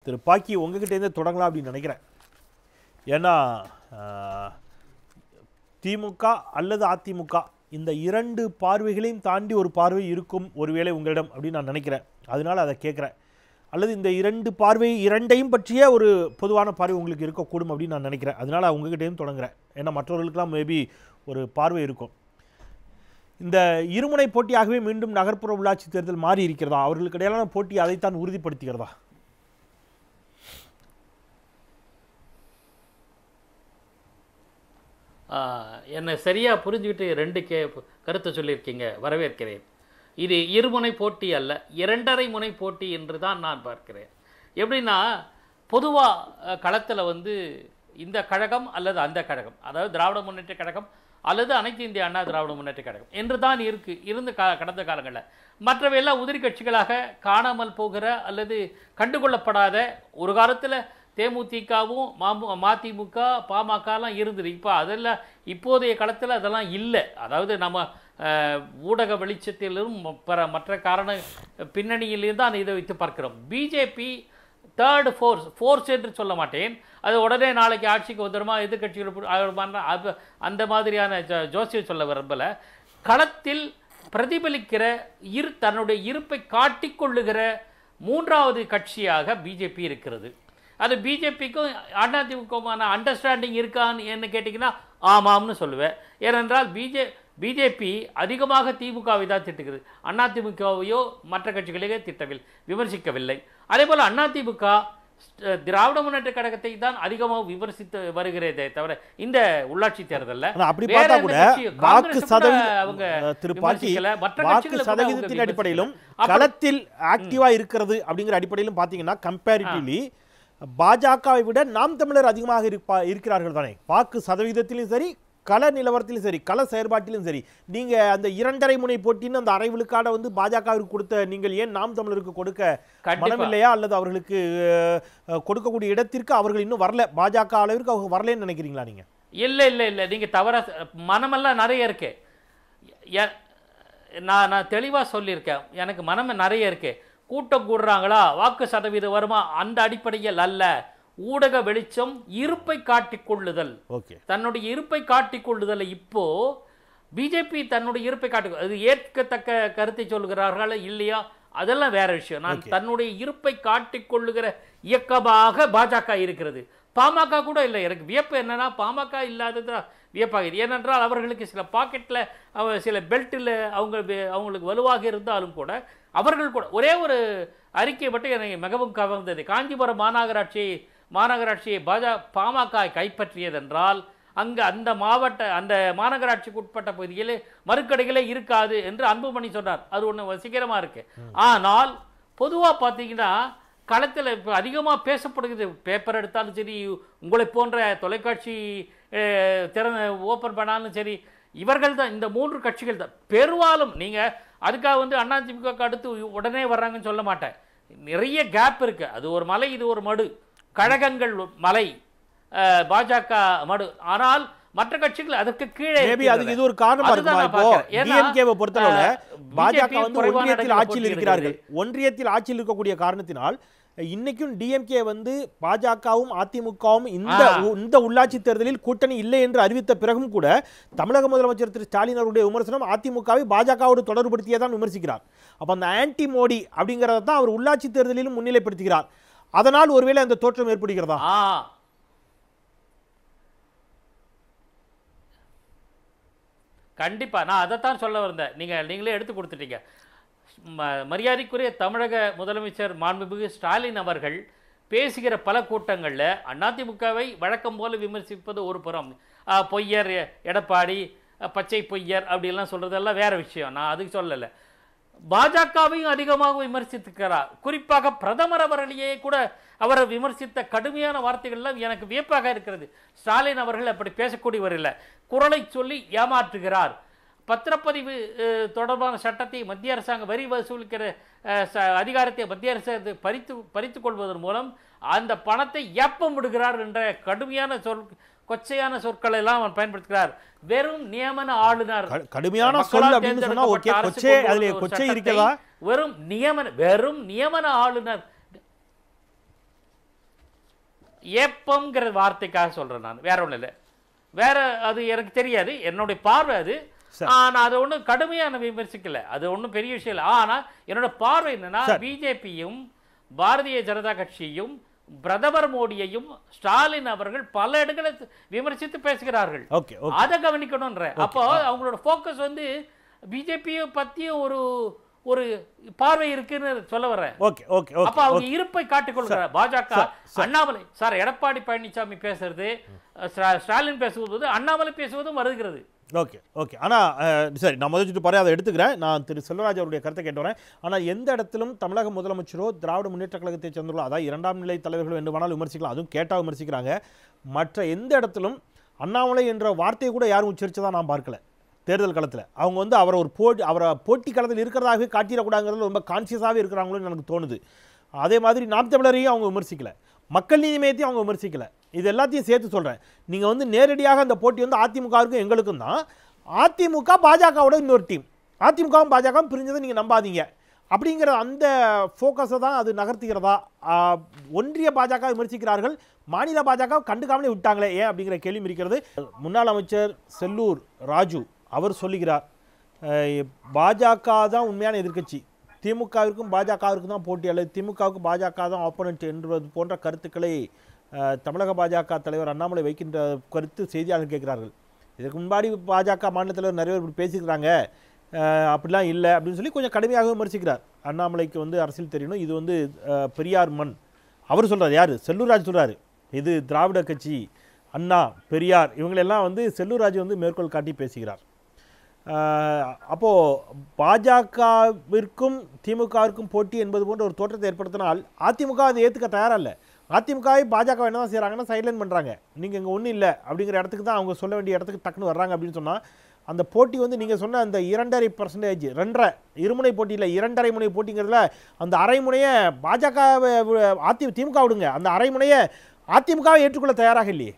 திரு பாக்கி உங்ககிட்டேருந்து தொடங்கலாம் அப்படின்னு நினைக்கிறேன் ஏன்னா ஆஹ், திமுக அல்லது அதிமுக இந்த இரண்டு பார்வைகளையும் தாண்டி ஒரு பார்வை இருக்கும் ஒருவேளை உங்களிடம் அப்படின்னு நான் நினைக்கிறேன் அதனால அதை கேட்குறேன் அல்லது இந்த இரண்டு பார்வை இரண்டையும் பற்றிய ஒரு பொதுவான பார்வை உங்களுக்கு இருக்கக்கூடும் அப்படின்னு நான் நினைக்கிறேன் அதனால உங்ககிட்டயும் தொடங்குறேன் ஏன்னா மற்றவர்களுக்கெல்லாம் மேபி ஒரு பார்வை இருக்கும் இந்த இருமுனை போட்டியாகவே மீண்டும் நகர்ப்புற உள்ளாட்சி தேர்தல் மாறி இருக்கிறதா அவர்களுக்கு இடையிலான போட்டி அதைத்தான் உறுதிப்படுத்துகிறதா ஆஹ், என்னை சரியாக புரிஞ்சுக்கிட்டு ரெண்டு கே கருத்தை சொல்லியிருக்கீங்க வரவேற்கிறேன் இது இருமுனை போட்டி அல்ல இரண்டரை முனை போட்டி என்று தான் நான் பார்க்கிறேன் எப்படின்னா பொதுவாக களத்தில் வந்து இந்த கழகம் அல்லது அந்த கழகம் அதாவது திராவிட முன்னேற்ற கழகம் அல்லது அனைத்து இந்திய அண்ணா திராவிட முன்னேற்ற கழகம் என்று தான் இருக்கு இருந்து கா கடந்த காலங்களில் மற்றவையெல்லாம் உதிரி கட்சிகளாக காணாமல் போகிற அல்லது கண்டுகொள்ளப்படாத ஒரு காலத்தில் தேமுதிகவும் மாமு மதிமுக பாமகலாம் இருந்தது இப்போ அதெல்லாம் இப்போதைய காலத்தில் அதெல்லாம் இல்லை அதாவது நம்ம அஹ், ஊடக வெளிச்சத்திலும் பிற மற்ற காரண பின்னணியிலிருந்து தான் இதை வைத்து பார்க்கிறோம் பிஜேபி தேர்டு ஃபோர்ஸ் ஃபோர்ஸ் என்று சொல்ல மாட்டேன் அது உடனே நாளைக்கு ஆட்சிக்கு வந்துடுமா எதிர்கட்சிகள் பு- ஆகுமான்னா அது அந்த மாதிரியான ஜோ- ஜோசியம் சொல்ல விரும்பல களத்தில் பிரதிபலிக்கிற இரு தன்னுடைய இருப்பை காட்டிக்கொள்ளுகிற மூன்றாவது கட்சியாக பிஜேபி இருக்கிறது அது பிஜேபிக்கும் அதிமுகமான அண்டர்ஸ்டாண்டிங் இருக்கான்னு என்ன கேட்டிங்கன்னா ஆமாம்னு சொல்லுவேன் ஏனென்றால் பிஜே பிஜேபி அதிகமாக திமுகவை தான் திட்டுகிறது அதிமுகவையோ மற்ற கட்சிகளையோ திட்டவில் விமர்சிக்கவில்லை அதே போல் அதிமுக ஸ்- திராவிட முன்னேற்ற கழகத்தை தான் அதிகமாக விமர்சித்து வருகிறதே தவிர இந்த உள்ளாட்சி தேர்தலில் ஆனா அப்படி வேற பார்த்தா எந்த கூட கட்சி- வாக்கு காங்கிரஸ் கூட சதவீத அவங்க அஹ், திரு பாக்கி விமர்சிக்கல. மற்ற வாக்கு கட்சிகளை கூட அவங்க சதவீதத்தின் அடிப்படையிலும் விமர்சிக்கல. அப்ப- களத்தில் ஆக்டிவா இருக்கிறது அப்படிங்கிற அடிப்படையிலும் பாத்தீங்கன்னா கம்பேரிட்டிவ்லி பாஜகவை விட நாம் தமிழர் அதிகமாக இருப்பா இருக்கிறார்கள் தானே வாக்கு சதவீதத்திலும் சரி கள நிலவரத்திலும் சரி கள செயற்பாட்டிலும் சரி நீங்க அந்த இரண்டரை முனை போட்டின்னு அந்த அரை விழுக்காட வந்து பாஜகவிற்கு கொடுத்த நீங்கள் ஏன் நாம் தமிழருக்கு கொடுக்க கண்டிப்பா. மனமில்லையா அல்லது அவர்களுக்கு அஹ், அஹ், கொடுக்கக்கூடிய இடத்திற்கு அவர்கள் இன்னும் வரல பாஜக அளவிற்கு அவங்க வரலன்னு நினைக்கிறீங்களா நீங்க இல்லை இல்லை இல்லை நீங்கள் தவறா மனமெல்லாம் நிறைய இருக்கு எ- நான் நான் தெளிவாக சொல்லியிருக்கேன் எனக்கு மனம் நிறைய இருக்கு கூட்டம் கூடுறாங்களா வாக்கு சதவீதம் வருமா அந்த அடிப்படையில் அல்ல ஊடக வெளிச்சம் இருப்பை காட்டிக் கொள்ளுதல் ஓகே தன்னுடைய இருப்பை காட்டிக் கொள்ளுதலை இப்போ பிஜேபி தன்னுடைய இருப்பை காட்டி அது ஏற்கத்தக்க கருத்தை சொல்கிறார்களா இல்லையா அதெல்லாம் வேற விஷயம் நான் தன்னுடைய இருப்பை காட்டிக் கொள்ளுகிற இயக்கமாக பாஜக இருக்கிறது பாமக கூட இல்லை எனக்கு வியப்பு என்னன்னா பாமக இல்லாதது வியப்பாகுது ஏனென்றால் அவர்களுக்கு சில பாக்கெட்டில் சில பெல்ட்டில் அவங்க வே- அவங்களுக்கு வலுவாக இருந்தாலும் கூட அவர்கள் கூட ஒரே ஒரு அறிக்கை மட்டும் எனக்கு மிகவும் கவர்ந்தது காஞ்சிபுரம் மாநகராட்சியை மாநகராட்சியை பாஜ பாமக கைப்பற்றியதென்றால் அங்கு அந்த மாவட்ட அந்த மாநகராட்சிக்கு உட்பட்ட பகுதியில் மறுக்கடைகளே இருக்காது என்று அன்புமணி சொன்னார் அது ஒன்று வசீகரமாக இருக்கு ஆனால் பொதுவாக பார்த்தீங்கன்னா களத்தில் இப்போ அதிகமாக பேசப்படுகிறது பேப்பர் எடுத்தாலும் சரி உங்களை போன்ற தொலைக்காட்சி அஹ், திறனை ஓப்பன் பண்ணாலும் சரி இவர்கள் தான் இந்த மூன்று கட்சிகள் தான் பெரும்பாலும் நீங்கள் அதுக்காக வந்து அதிமுக அடுத்து உடனே வர்றாங்கன்னு சொல்ல மாட்டேன் நிறைய கேப் இருக்கு அது ஒரு மலை இது ஒரு மடு கழகங்கள் மலை அஹ், பாஜக மடு ஆனால் மற்ற கட்சிகள் அதற்கு கீழே மேபி அதுக்கு இருக்கின்றன. இது ஒரு காரணமா அதுதான் இருக்குமா நான் இப்போ பார்க்கிறேன். ஏன்னா, டிஎம்கேவை பொறுத்தளவுல அஹ், பாஜக BJP வந்து குறைவான ஒன்றியத்தில் இடங்களில் ஆட்சியில் போட்டி இருக்கிறார்கள் ஒன்றியத்தில் ஆட்சியில் இருக்கக்கூடிய காரணத்தினால் இன்னைக்கும் டிஎம்கே வந்து பாஜகவும் அதிமுகவும் இந்த ஆ. உ- இந்த உள்ளாட்சி தேர்தலில் கூட்டணி இல்லை என்று அறிவித்த பிறகும் கூட தமிழக முதலமைச்சர் திரு ஸ்டாலின் அவருடைய விமர்சனம் அதிமுகவை பாஜகவோடு தொடர்புபடுத்தியே தான் விமர்சிக்கிறார் அப்ப அந்த ஆன்டி மோடி அப்படிங்கறத தான் அவர் உள்ளாட்சி தேர்தலிலும் முன்னிலைப்படுத்துகிறார் அதனால் ஒருவேளை அந்த தோற்றம் ஏற்படுகிறதா ஆ கண்டிப்பா நான் அதைத்தான் சொல்ல வந்தேன் நீங்க நீங்களே எடுத்து கொடுத்துட்டீங்க ம- மரியாதைக்குரிய தமிழக முதலமைச்சர் மாண்புமிகு ஸ்டாலின் அவர்கள் பேசுகிற பல கூட்டங்கள்ல அதிமுகவை வழக்கம் போல விமர்சிப்பது ஒரு புறம் ஆ, பொய்யர் எ- எடப்பாடி அ, பச்சை பொய்யர் அப்படிலாம் சொல்றதெல்லாம் வேற விஷயம் நான் அதுக்கு சொல்லலை பாஜகவையும் அதிகமாக விமர்சித்திருக்கிறார் குறிப்பாக பிரதமர் அவர்களையே கூட அவரை விமர்சித்த கடுமையான வார்த்தைகள்லாம் எனக்கு வியப்பாக இருக்கிறது ஸ்டாலின் அவர்கள் அப்படி பேசக்கூடியவர் இல்லை குரலை சொல்லி ஏமாற்றுகிறார் பத்திரப்பதிவு அஹ், தொடர்பான சட்டத்தை மத்திய அரசாங்கம் வரி வசூலிக்கிற அஹ், ச- அதிகாரத்தை மத்திய அரசு அது பறித்து பறித்துக் கொள்வதன் மூலம் அந்த பணத்தை ஏப்பம் விடுகிறார் என்ற கடுமையான சொல் கொச்சையான சொற்களை எல்லாம் அவர் பயன்படுத்துகிறார் வெறும் நியமன ஆளுநர் க- கடுமையான மக்களால் சொல் அப்படின்னு சொன்னா ஓகே தேர்ந்தெடுக்கப்பட்ட அரசு கொச்சை கொண்டு அதுல வந்த ஒரு கொச்சை சட்டத்தை இருக்கிறதா வெறும் நியமன வெறும் நியமன ஆளுநர் ஏப்பம்ங்கிற வார்த்தைக்காக சொல்றேன் நான் வேற ஒண்ணும் இல்லை வேற அது எனக்கு தெரியாது என்னுடைய பார்வை அது சரி. ஆ, நான் அதை ஒன்றும் கடுமையான விமர்சிக்கல அது ஒன்றும் பெரிய விஷயம் இல்லை ஆனா என்னோட பார்வை என்னன்னா சரி. பிஜேபியும் பாரதிய ஜனதா கட்சியும் பிரதமர் மோடியையும் ஸ்டாலின் அவர்கள் பல இடங்களை விமர்சித்து பேசுகிறார்கள் ஓகே ஓகே அதை கவனிக்கணும்ன்ற அப்போ அவங்களோட ஃபோக்கஸ் வந்து பிஜேபியை பத்தியும் ஒரு ஒரு பார்வை இருக்குன்னு சொல்ல வரேன் ஓகே ஓகே ஓகே அப்ப அவங்க இருப்பை காட்டிக்கொள்கிறார் பாஜக அண்ணாமலை சார் எடப்பாடி பழனிசாமி பேசுறது ஸ்டா- ஸ்டாலின் பேசுவது அண்ணாமலை பேசுவதும் வருகிறது ஓகே ஓகே ஆனால் சரி நான் முதல் சுட்டு பாரு அதை எடுத்துக்கிறேன் நான் திரு செல்வராஜ் அவருடைய கருத்தை கேட்டு வரேன் ஆனால் எந்த இடத்திலும் தமிழக முதலமைச்சரோ திராவிட முன்னேற்ற கழகத்தை சேர்ந்தவர்களோ அதாவது இரண்டாம் நிலை தலைவர்கள் என்று வேணாலும் விமர்சிக்கலாம் அதுவும் கேட்டால் விமர்சிக்கிறாங்க மற்ற எந்த இடத்திலும் அண்ணாமலை என்ற வார்த்தையை கூட யாரும் உச்சரிச்சதா நான் பார்க்கல தேர்தல் களத்தில் அவங்க வந்து அவரை ஒரு போட்டி அவரை போட்டி களத்தில் இருக்கிறதாகவே காட்டிடக்கூடாங்கிறது ரொம்ப கான்சியஸாகவே இருக்கிறாங்களோன்னு எனக்கு தோணுது அதே மாதிரி நாம் தமிழரையும் அவங்க விமர்சிக்கல மக்கள் நீதி மையத்தையும் அவங்க விமர்சிக்கல இது எல்லாத்தையும் சேர்த்து சொல்கிறேன் நீங்கள் வந்து நேரடியாக அந்த போட்டி வந்து அதிமுகவுக்கும் எங்களுக்கும் தான் அதிமுக பாஜகவோட இன்னொரு டீம் அதிமுகவும் பாஜகவும் பிரிஞ்சதை நீங்கள் நம்பாதீங்க அப்படிங்கிற அந்த ஃபோக்கஸை தான் அது நகர்த்துகிறதா ஆ, ஒன்றிய பாஜக விமர்சிக்கிறார்கள் மாநில பாஜக கண்டுக்காமலே விட்டாங்களே ஏன் அப்படிங்கிற கேள்வி இருக்கிறது முன்னாள் அமைச்சர் செல்லூர் ராஜு அவர் சொல்லுகிறார் அஹ், பாஜக தான் உண்மையான எதிர்க்கட்சி திமுகவிற்கும் பாஜகவிற்கும் தான் போட்டி அல்லது திமுகவுக்கு பாஜக தான் ஆப்போனன்ட் என்பது போன்ற கருத்துக்களை அஹ், தமிழக பாஜக தலைவர் அண்ணாமலை வைக்கின்ற கருத்து செய்தியாளர்கள் கேட்கிறார்கள் இதற்கு முன்னாடி பாஜக மாநில தலைவர் நிறைய பேர் இப்படி பேசிக்கிறாங்க அஹ், அப்படிலாம் இல்லை அப்படின்னு சொல்லி கொஞ்சம் கடுமையாக விமர்சிக்கிறார் அண்ணாமலைக்கு வந்து அரசியல் தெரியணும் இது வந்து அஹ், பெரியார் மண் அவர் சொல்றாரு யார் செல்லூர்ராஜ் சொல்றாரு இது திராவிட கட்சி அண்ணா பெரியார் இவங்களெல்லாம் வந்து செல்லூர்ராஜ் வந்து மேற்கோள் காட்டி பேசுகிறார் ஆஹ் அப்போ பாஜகவிற்கும் திமுகவிற்கும் போட்டி என்பது போன்ற ஒரு தோற்றத்தை ஏற்படுத்தினால் அதிமுக அதை ஏற்றுக்க தயாரா இல்லை அதிமுகவை பாஜக என்ன தான் செய்கிறாங்கன்னா சைட்லைன் பண்ணுறாங்க நீங்கள் இங்கே ஒன்றும் இல்லை அப்படிங்கிற இடத்துக்கு தான் அவங்க சொல்ல வேண்டிய இடத்துக்கு டக்குன்னு வர்றாங்க அப்படின்னு சொன்னால் அந்த போட்டி வந்து நீங்கள் சொன்ன அந்த இரண்டரை பர்சன்டேஜ் ரெண்டரை இருமுனை போட்டியில் இரண்டரை முனை போட்டிங்கிறதுல அந்த அரை முனையை பாஜக அதி திமுக விடுங்க அந்த அரை முனையை அதிமுகவை ஏற்றுக்கொள்ள தயாராக இல்லையே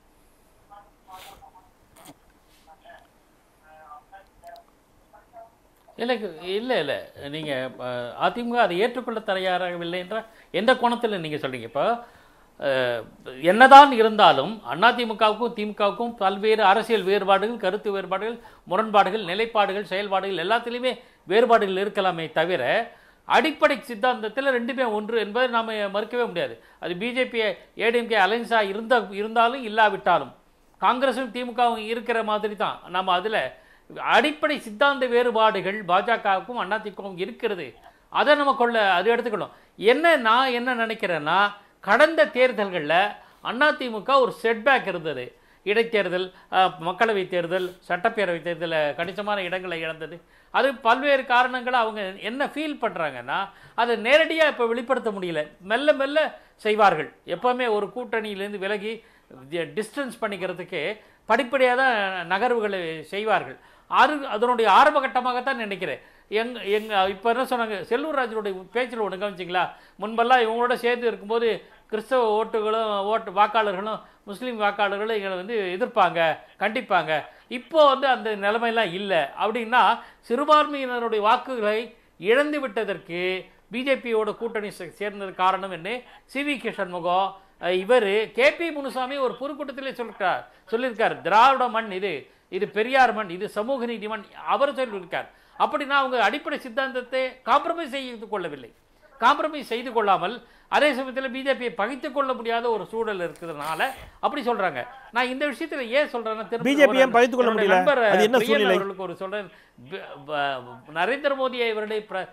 இல்லை இல்லை இல்லை நீங்கள் அதிமுக அதை ஏற்றுக்கொள்ள தயாராகவில்லை என்ற எந்த கோணத்தில் நீங்கள் சொல்றீங்க இப்போ அஹ், என்னதான் இருந்தாலும் அதிமுகவுக்கும் திமுகவுக்கும் பல்வேறு அரசியல் வேறுபாடுகள் கருத்து வேறுபாடுகள் முரண்பாடுகள் நிலைப்பாடுகள் செயல்பாடுகள் எல்லாத்துலேயுமே வேறுபாடுகள் இருக்கலாமே தவிர அடிப்படை சித்தாந்தத்தில் ரெண்டுமே ஒன்று என்பதை நாம் மறுக்கவே முடியாது அது பிஜேபி ஏடிஎம்கே அலைன்ஸாக இருந்த இருந்தாலும் இல்லாவிட்டாலும் காங்கிரஸும் திமுகவும் இருக்கிற மாதிரி தான் நம்ம அதில் அடிப்படை சித்தாந்த வேறுபாடுகள் பாஜகவுக்கும் அதிமுகவும் இருக்கிறது அதை நம்ம கொள்ள அது எடுத்துக்கணும் என்ன நான் என்ன நினைக்கிறேன்னா கடந்த தேர்தல்களில் அதிமுக ஒரு செட்பேக் இருந்தது இடைத்தேர்தல் அஹ், மக்களவைத் தேர்தல் சட்டப்பேரவை தேர்தலில் கணிசமான இடங்களை இழந்தது அது பல்வேறு காரணங்களை அவங்க என்ன ஃபீல் பண்ணுறாங்கன்னா அதை நேரடியாக இப்போ வெளிப்படுத்த முடியல மெல்ல மெல்ல செய்வார்கள் எப்போவுமே ஒரு கூட்டணியிலேருந்து விலகி டிஸ்டன்ஸ் பண்ணிக்கிறதுக்கு படிப்படியாக தான் நகர்வுகளை செய்வார்கள் அது அதனுடைய ஆரம்ப கட்டமாகத்தான் நினைக்கிறேன் எங் எங்க இப்போ என்ன சொன்னாங்க செல்லூர் ராஜனுடைய பேச்சில் ஒன்று கவனிச்சிங்களா முன்பெல்லாம் இவங்களோட சேர்ந்து இருக்கும்போது கிறிஸ்தவ ஓட்டுகளும் ஓட்டு வாக்காளர்களும் முஸ்லீம் வாக்காளர்களும் எங்களை வந்து எதிர்ப்பாங்க கண்டிப்பாங்க இப்போ வந்து அந்த நிலைமையெல்லாம் இல்லை அப்படின்னா சிறுபான்மையினருடைய வாக்குகளை இழந்து விட்டதற்கு பிஜேபியோட கூட்டணி சே- சேர்ந்தது காரணம் என்ன சி வி கிருஷ்ணன்முகம் இவர் கேபி முனுசாமி ஒரு பொதுக்கூட்டத்திலே சொல்லிருக்கார் சொல்லியிருக்கார் திராவிட மண் இது இது பெரியார் மண் இது சமூக நீதி மண் அவர் சொல்லியிருக்கார் அப்படின்னா அவங்க அடிப்படை சித்தாந்தத்தை காம்ப்ரமைஸ் செய்து கொள்ளவில்லை காம்ப்ரமைஸ் செய்து கொள்ளாமல் அதே சமயத்தில் பிஜேபியை பகைத்துக் கொள்ள முடியாத ஒரு சூழல் இருக்கிறதுனால அப்படி சொல்றாங்க நான் இந்த விஷயத்துல ஏன் சொல்றேன்னா திரும்ப BJP ஏன் ஒரு பகைத்துக் கொள்ள என்னுடைய முடியல? நண்பர் அது என்ன பிரியன் சூழ்நிலை? அவர்களுக்கு ஒரு சொல்றேன் ப- ப- நரேந்திர மோடியை இவருடைய பிர-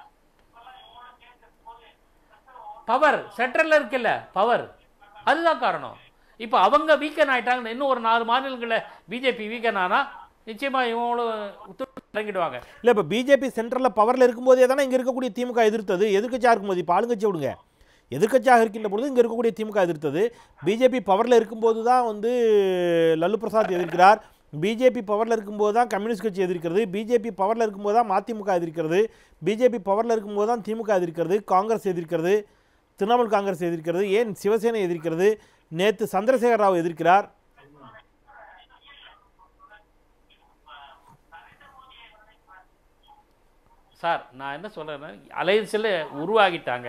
பவர் சென்ட்ரல்ல இருக்குல்ல பவர் அதுதான் காரணம் இப்போ அவங்க வீக்கன் ஆயிட்டாங்க இன்னும் ஒரு நாலு மாநிலங்களில் பிஜேபி வீக்கன் ஆனா நிச்சயமா இவங்களும் உத்து- இறங்கிடுவாங்க இல்லை இப்போ பிஜேபி சென்ட்ரலில் பவரில் இருக்கும்போதே தானே இங்கே இருக்கக்கூடிய திமுக எதிர்த்தது எதிர்க்கட்சியாக இருக்கும்போது இப்போ ஆளுங்கட்சி விடுங்க எதிர்க்கட்சியாக இருக்கின்ற பொழுது இங்கே இருக்கக்கூடிய திமுக எதிர்த்தது பிஜேபி பவரில் இருக்கும்போது தான் வந்து லல்லு பிரசாத் எதிர்க்கிறார் பிஜேபி பவரில் இருக்கும்போது தான் கம்யூனிஸ்ட் கட்சி எதிர்க்கிறது பிஜேபி பவரில் இருக்கும்போது தான் மதிமுக எதிர்க்கிறது பிஜேபி பவரில் இருக்கும்போது தான் திமுக எதிர்க்கிறது காங்கிரஸ் எதிர்க்கிறது திரிணாமுல் காங்கிரஸ் எதிர்க்கிறது ஏன் சிவசேனை எதிர்க்கிறது நேற்று சந்திரசேகர ராவ் எதிர்க்கிறார் சார் நான் என்ன சொல்கிறேன்னா அலையன்ஸில் உருவாகிட்டாங்க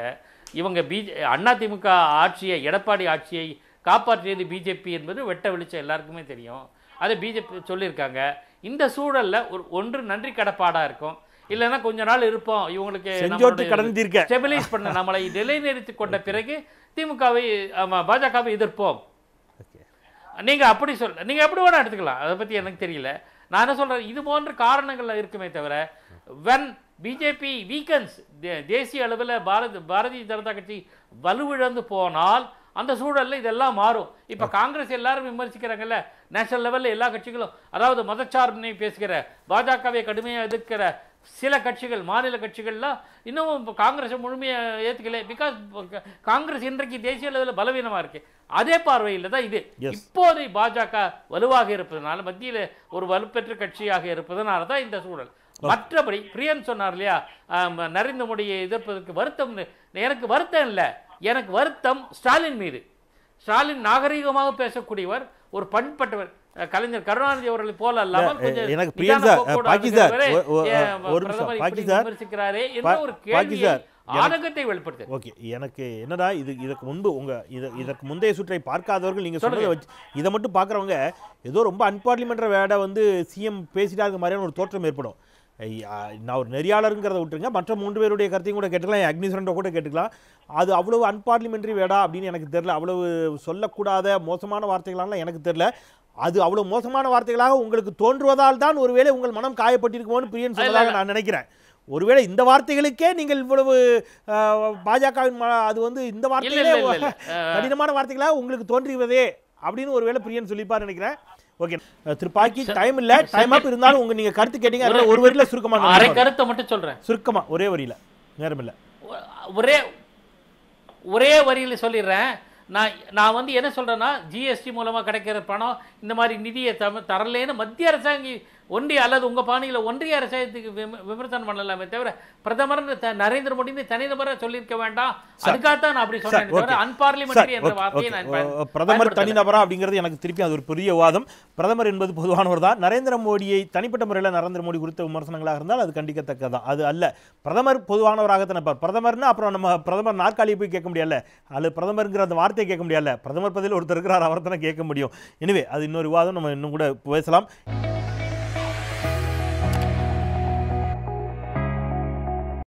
இவங்க பிஜே அதிமுக ஆட்சியை எடப்பாடி ஆட்சியை காப்பாற்றியது பிஜேபி என்பது வெட்ட வெளிச்சம் எல்லாருக்குமே தெரியும் அதை பிஜேபி சொல்லியிருக்காங்க இந்த சூழல்ல ஒரு ஒன்று நன்றி கடப்பாடா இருக்கும் இல்லைன்னா கொஞ்ச நாள் இருப்போம் இவங்களுக்கு செஞ்சோற்று கடன் தீர்க்க ஸ்டெபிலைஸ் பண்ண நம்மளை நிலைநிறுத்தி கொண்ட பிறகு திமுகவை ஆமா, பாஜகவை எதிர்ப்போம் ஓகே நீங்க அப்படி சொல்ல நீங்க எப்படி வேணா எடுத்துக்கலாம் அதை பத்தி எனக்கு தெரியல நான் என்ன சொல்றேன் இது போன்ற காரணங்கள் இருக்குமே தவிர வென் பிஜேபி வீக்கன்ஸ் தேசிய அளவில் பாரத் பாரதிய ஜனதா கட்சி வலுவிழந்து போனால் அந்த சூழல்ல இதெல்லாம் மாறும் இப்ப காங்கிரஸ் எல்லாரும் விமர்சிக்கிறாங்கல்ல நேஷனல் லெவல்ல எல்லா கட்சிகளும் அதாவது மதச்சார்பினை பேசுகிற பாஜகவை கடுமையாக எதிர்க்கிற சில கட்சிகள் மாநில கட்சிகள்லாம் இன்னமும் இப்போ காங்கிரஸை முழுமையாக ஏற்றுக்கல பிகாஸ் காங்கிரஸ் இன்றைக்கு தேசிய அளவில் பலவீனமா இருக்கு அதே பார்வையில் தான் இது Yes. இப்போது பாஜக வலுவாக இருப்பதனால மத்தியில் ஒரு வலுப்பெற்ற கட்சியாக இருப்பதனால தான் இந்த சூழல் மற்றபடி பிரியன் சொன்னார் இல்லையா ஆம், நரேந்திர மோடியை எதிர்ப்பதற்கு வருத்தம் எனக்கு வருத்தம் இல்லை எனக்கு வருத்தம் ஸ்டாலின் மீது ஸ்டாலின் நாகரிகமாக பேசக்கூடியவர் ஒரு பண்பட்டவர் அஹ், கலைஞர் கருணாநிதி அவர்களை போல அல்லாமல் இல்ல, கொஞ்சம் எனக்கு பிரியன் நிதான சார், போக்கோடு பாக்கி சார், அணுகுகிறவரே, ஒ- ஒ- ஏன் ஒரு நிமிஷம், பிரதமர் பாக்கி இப்படி சார், விமர்சிக்கிறாரே என்ற பா- ஒரு பாக்கி கேள்வியை சார், எனக்கு- ஆதங்கத்தை வெளிப்படுத்து ஓகே எனக்கு என்னடா இது இதற்கு முன்பு உங்க இது இதற்கு முந்தைய சுற்றை பார்க்காதவர்கள் நீங்க சொன்னதை சொல்லுங்க. வச்சு இதை மட்டும் பார்க்குறவங்க ஏதோ ரொம்ப அன்பார்லிமெண்ட்ற வேடை வந்து சிஎம் பேசிட்டா இருக்க மாதிரியான ஒரு தோற்றம் ஏற்படும் ஐ- ஆ, நான் ஒரு நெறியாளருங்கிறத விட்டுருங்க மற்ற மூன்று பேருடைய கருத்தையும் கூட கேட்டுக்கலாம் என் அக்னிஸ்வரன்ட்ட கூட கேட்டுக்கலாம் அது அவ்வளவு அன்பார்லிமெண்ட்ரி வேடா அப்படின்னு எனக்கு தெரியல அவ்வளவு சொல்லக்கூடாத மோசமான வார்த்தைகளாலாம் எனக்கு தெரியல அது அவ்வளவு மோசமான வார்த்தைகளாக உங்களுக்கு தோன்றுவதால் தான் ஒருவேளை உங்கள் மனம் காயப்பட்டிருக்குமோன்னு பிரியன் சொன்னதாக நான் நினைக்கிறேன் ஒருவேளை இந்த வார்த்தைகளுக்கே நீங்கள் இவ்வளவு ஆஹ், பாஜகவின் ம- அது வந்து இந்த இல்ல வார்த்தைகளே இல்ல இல்ல இல்ல அஹ், கடினமான வார்த்தைகளாக உங்களுக்கு தோன்றியதே அப்படின்னு ஒருவேளை பிரியன் சொல்லிப்பார் நினைக்கிறேன் ஓகே திரு பாக்கி டைம் இல்ல டைம் அப் இருந்தாலும் உங்க நீங்க கருத்து கேட்டீங்க அதனால ஒரு வரியில சுருக்கமா அரை நான் கருத்தை மட்டும் சொல்றேன் சுருக்கமா ஒரே வரியில நேரம் இல்ல ஒரே ஒரே வரியில் சொல்லிடுறேன் நான் நான் வந்து என்ன சொல்றேன்னா ஜிஎஸ்டி மூலமா கிடைக்கிற பணம் இந்த மாதிரி நிதியை தம தரலேன்னு மத்திய அரசாங்கம் ஒன்றிய அல்லது உங்க பாணியில ஒன்றிய அரசாங்கத்துக்கு விம- விமர்சனம் பண்ணலாமே தவிர பிரதமர் நரேந்திர மோடின்னு தனிநபரா சொல்லியிருக்க வேண்டாம் அதுக்காகத்தான் நான் அப்படி சொன்னேன் தவிர okay. அன்பார்லிமெண்டரி என்ற ஓகே, வார்த்தையை ஓகே. நான் ஓ, பயன்- பிரதமர் பயன்படுத்தல. தனிநபரா அப்படிங்கிறது எனக்கு திருப்பி அது ஒரு பெரிய வாதம் பிரதமர் என்பது பொதுவானவர் தான் நரேந்திர மோடியை தனிப்பட்ட முறையில் நரேந்திர மோடி குறித்த விமர்சனங்களாக இருந்தால் அது கண்டிக்கத்தக்கதான் அது அல்ல பிரதமர் பொதுவானவராக தான் இருப்பார் பிரதமர்னா அப்புறம் நம்ம பிரதமர் நாற்காலியை போய் கேட்க முடியல அல்லது பிரதமருங்கிற அந்த வார்த்தையை கேட்க முடியல பிரதமர் பதில் ஒருத்தர் இருக்கிறார் அவர் தானே கேட்க முடியும் எனவே அது இன்னொரு விவாதம் நம்ம இன்னும் கூட பேசலாம்